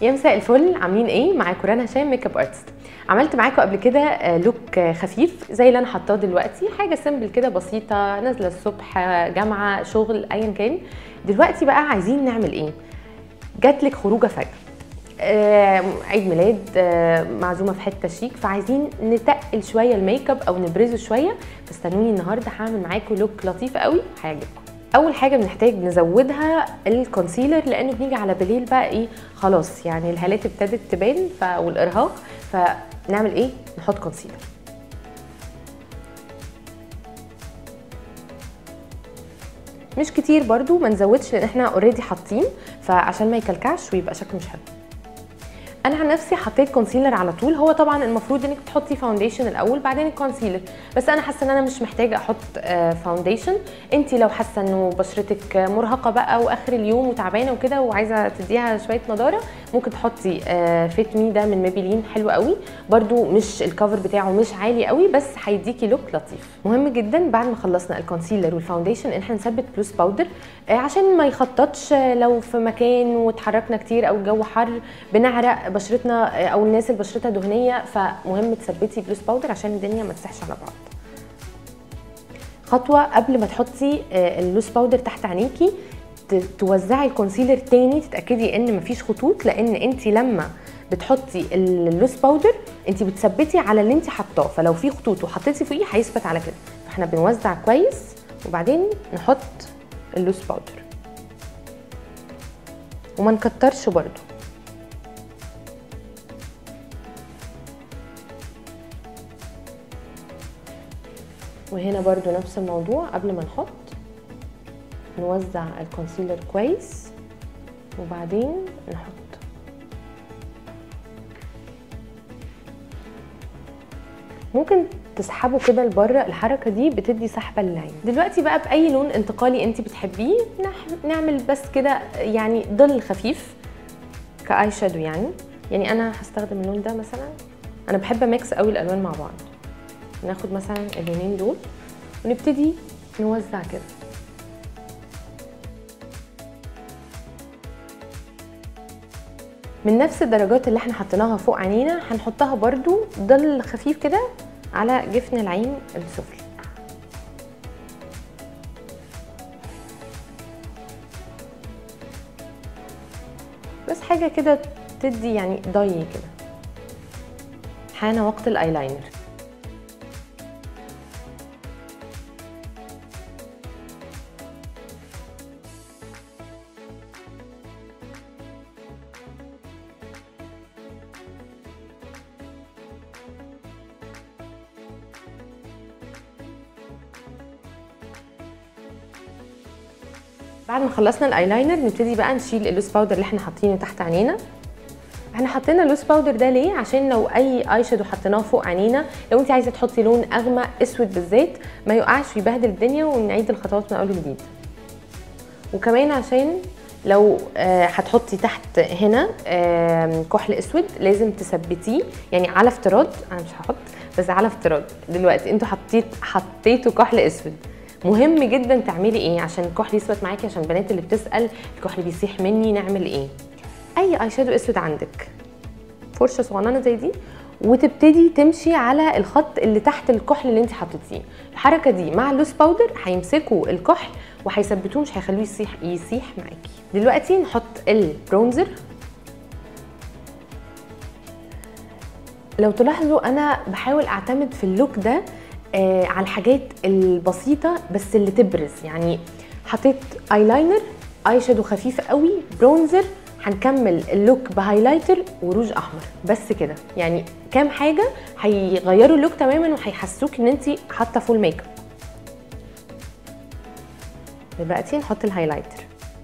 يا مساء الفل عاملين ايه معاكم رنا هشام ميك اب ارتست عملت معاكم قبل كده آه، لوك آه، خفيف زي اللي انا حاطاه دلوقتي حاجه سيمبل كده بسيطه نازله الصبح آه، جامعه شغل ايا كان دلوقتي بقى عايزين نعمل ايه جاتلك خروجه فجاه آه، عيد ميلاد آه، معزومه في حته شيك فعايزين نتقل شويه الميك اب او نبرزه شويه فاستنوني النهارده هعمل معاكم لوك لطيف قوي هيعجبكم اول حاجه بنحتاج نزودها الكونسيلر لانه بنيجي على بالليل بقى ايه خلاص يعني الهالات ابتدت تبان ف... والارهاق فنعمل ايه نحط كونسيلر مش كتير برضو ما نزودش لان احنا اوريدي حاطين فعشان ما يكلكعش ويبقى شكله مش حلو انا عن نفسي حطيت كونسيلر على طول هو طبعا المفروض انك تحطي فاونديشن الاول بعدين الكونسيلر بس انا حاسه ان انا مش محتاجه احط فاونديشن انت لو حاسه انه بشرتك مرهقه بقى واخر اليوم وتعبانه وكده وعايزه تديها شويه نضاره ممكن تحطي فيت مي ده من ميبيلين حلو قوي برده مش الكفر بتاعه مش عالي قوي بس هيديكي لوك لطيف مهم جدا بعد ما خلصنا الكونسيلر والفاونديشن ان احنا نثبت بلوس باودر عشان ما يخططش لو في مكان واتحركنا كتير او الجو حر بنعرق بشرتنا او الناس اللي بشرتها دهنيه فمهم تثبتي بلوس باودر عشان الدنيا ما تسحش على بعض خطوه قبل ما تحطي اللوس باودر تحت عينيكي توزعي الكونسيلر تاني تتاكدي ان مفيش خطوط لان انت لما بتحطي اللوس باودر انت بتثبتي على اللي انت حاطاه فلو في خطوط وحطيتي فوقيه هيثبت على كده فاحنا بنوزع كويس وبعدين نحط اللوس باودر وما نكترش برضو وهنا برضو نفس الموضوع قبل ما نحط نوزع الكونسيلر كويس وبعدين نحط ممكن تسحبه كده لبره الحركه دي بتدي سحبه للعين دلوقتي بقى باي لون انتقالي انت بتحبيه نعمل بس كده يعني ظل خفيف كاي شادو يعني يعني انا هستخدم اللون ده مثلا انا بحب ميكس قوي الالوان مع بعض ناخد مثلا اللونين دول ونبتدي نوزع كده من نفس الدرجات اللي احنا حطيناها فوق عينينا هنحطها برضو ظل خفيف كده على جفن العين السفلي بس حاجة كده تدي يعني ضي كده حان وقت الايلاينر بعد ما خلصنا الايلاينر نبتدي بقى نشيل اللوس باودر اللي احنا حاطينه تحت عينينا احنا حطينا اللوس باودر ده ليه عشان لو اي اي شادو حطيناه فوق عينينا لو انت عايزه تحطي لون اغمق اسود بالذات ما يقعش ويبهدل الدنيا ونعيد الخطوات من اول وجديد وكمان عشان لو آه هتحطي تحت هنا آه كحل اسود لازم تثبتيه يعني على افتراض انا مش هحط بس على افتراض دلوقتي انتوا حطيت حطيتوا كحل اسود مهم جدا تعملي ايه عشان الكحل يثبت معاكي عشان البنات اللي بتسال الكحل بيسيح مني نعمل ايه اي اي شادو اسود عندك فرشه صغننه زي دي وتبتدي تمشي على الخط اللي تحت الكحل اللي انت حطيتيه الحركه دي مع اللوس باودر هيمسكوا الكحل وهيثبتوه مش هيخلوه يسيح يسيح معاكي دلوقتي نحط البرونزر لو تلاحظوا انا بحاول اعتمد في اللوك ده آه على الحاجات البسيطه بس اللي تبرز يعني حطيت ايلاينر اي شادو خفيف قوي برونزر هنكمل اللوك بهايلايتر وروج احمر بس كده يعني كام حاجه هيغيروا اللوك تماما وهيحسوك ان انت حاطه فول ميك اب دلوقتي نحط الهايلايتر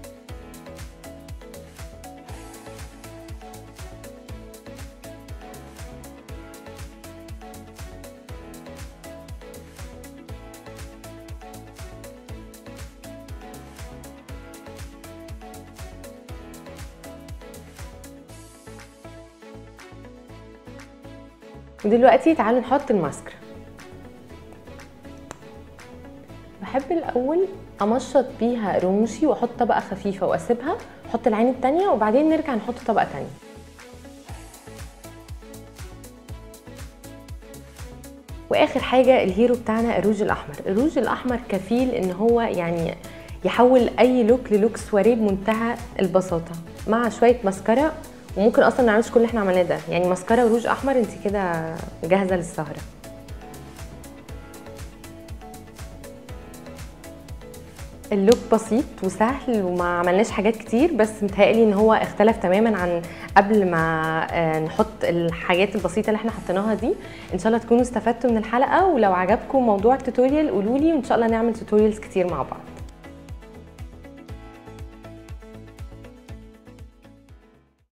ودلوقتي تعالوا نحط الماسكرا بحب الاول امشط بيها رموشي واحط طبقه خفيفه واسيبها احط العين التانية وبعدين نرجع نحط طبقه تانية واخر حاجه الهيرو بتاعنا الروج الاحمر الروج الاحمر كفيل ان هو يعني يحول اي لوك للوك سواريه بمنتهى البساطه مع شويه ماسكارا وممكن اصلا نعملش كل اللي احنا عملناه ده يعني ماسكارا وروج احمر انت كده جاهزه للسهره اللوك بسيط وسهل وما عملناش حاجات كتير بس متهيألي ان هو اختلف تماما عن قبل ما آه، نحط الحاجات البسيطه اللي احنا حطيناها دي ان شاء الله تكونوا استفدتوا من الحلقه ولو عجبكم موضوع التوتوريال قولوا لي وان شاء الله نعمل توتوريالز كتير مع بعض